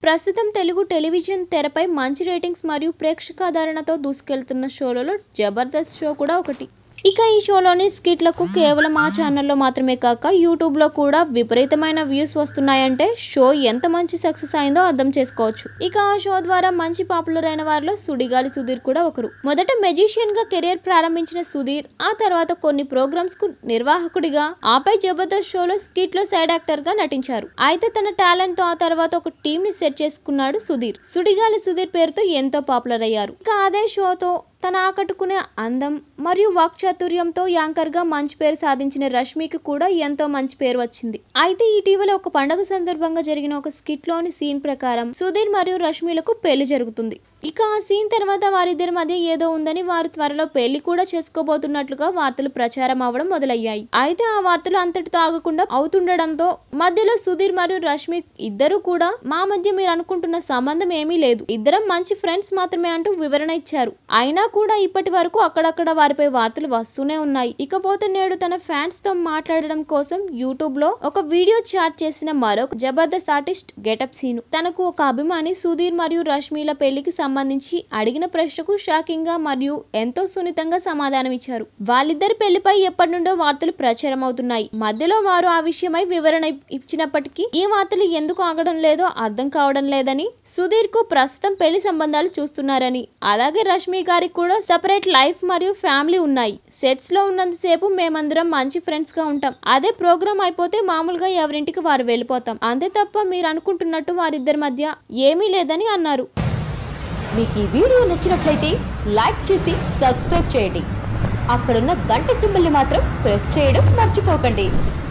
ప్రస్తుతం తెలుగు టెలివిజన్ తెరపై మంచి రేటింగ్స్ మరియు ప్రేక్షకాదరణతో దూసుకెళ్తున్న షోలలో జబర్దస్త్ షో కూడా ఒకటి ఇక ఈ షోలోని స్కిట్లకు కేవలం ఆ ఛానల్లో మాత్రమే కాక యూట్యూబ్లో కూడా విపరీతమైన వ్యూస్ వస్తున్నాయంటే షో ఎంత మంచి సక్సెస్ అయిందో అర్థం చేసుకోవచ్చు ఇక ఆ షో ద్వారా మంచి పాపులర్ అయిన వారిలో సుడిగాలి సుధీర్ కూడా ఒకరు మొదట మెజిషియన్ గా కెరీర్ ప్రారంభించిన సుధీర్ ఆ తర్వాత కొన్ని ప్రోగ్రామ్స్ కు నిర్వాహకుడిగా ఆపై జబర్దస్త్ షోలో స్కిట్ లో సైడ్ యాక్టర్ గా నటించారు అయితే తన టాలెంట్ తో ఆ తర్వాత ఒక టీం ని సెట్ చేసుకున్నాడు సుధీర్ సుడిగాలి సుధీర్ పేరుతో ఎంతో పాపులర్ అయ్యారు ఇక అదే షోతో తన ఆకట్టుకునే అందం మరియు వాక్చాతుర్యంతో యాంకర్ గా మంచి పేరు సాధించిన రష్మికి కూడా ఎంతో మంచి పేరు వచ్చింది అయితే ఇటీవల ఒక పండగ సందర్భంగా జరిగిన ఒక స్కిట్ లోని సీన్ ప్రకారం సుధీర్ మరియు రష్మిలకు పెళ్లి జరుగుతుంది ఇక ఆ సీన్ తర్వాత వారిద్దరి మధ్య ఏదో ఉందని వారు త్వరలో పెళ్లి కూడా చేసుకోబోతున్నట్లుగా వార్తలు ప్రచారం అవ్వడం మొదలయ్యాయి అయితే ఆ వార్తలు అంతటితో ఆగకుండా అవుతుండడంతో మధ్యలో సుధీర్ మరియు రష్మి ఇద్దరు కూడా మా మధ్య మీరు అనుకుంటున్న సంబంధం ఏమీ లేదు ఇద్దరం మంచి ఫ్రెండ్స్ మాత్రమే అంటూ వివరణ ఇచ్చారు అయినా కూడా ఇప్పటి వరకు అక్కడక్కడ వారిపై వార్తలు వస్తూనే ఉన్నాయి ఇకపోతే నేడు తన ఫ్యాన్స్ తో మాట్లాడడం కోసం యూట్యూబ్ లో ఒక వీడియో చాట్ చేసిన మరొక జబర్దస్త్ ఆర్టిస్ట్ గెటప్ సీను తనకు ఒక అభిమాని సుధీర్ మరియు రష్మిల పెళ్లికి సంబంధించి అడిగిన ప్రశ్నకు షాకింగ్ గా మరియు ఎంతో సున్నితంగా సమాధానం ఇచ్చారు వాళ్ళిద్దరి పెళ్లిపై ఎప్పటి నుండో వార్తలు ప్రచారం అవుతున్నాయి మధ్యలో వారు ఆ విషయమై వివరణ ఇచ్చినప్పటికీ ఈ వార్తలు ఎందుకు ఆగడం లేదో అర్థం కావడం లేదని సుధీర్ కు ప్రస్తుతం పెళ్లి సంబంధాలు చూస్తున్నారని అలాగే రష్మి గారికి కూడా సపరేట్ లైఫ్ మరియు ఫ్యామిలీ ఉన్నాయి సెట్స్ లో ఉన్నంతసేపు మేమందరం మంచి ఫ్రెండ్స్ గా ఉంటాం అదే ప్రోగ్రామ్ అయిపోతే మామూలుగా ఎవరింటికి వారు వెళ్ళిపోతాం అంతే తప్ప మీరు అనుకుంటున్నట్టు వారిద్దరి మధ్య ఏమీ లేదని అన్నారు మీకు ఈ వీడియో నచ్చినట్లయితే లైక్ చేసి సబ్స్క్రైబ్ చేయండి అక్కడున్న గంట సింబల్ని మాత్రం ప్రెస్ చేయడం మర్చిపోకండి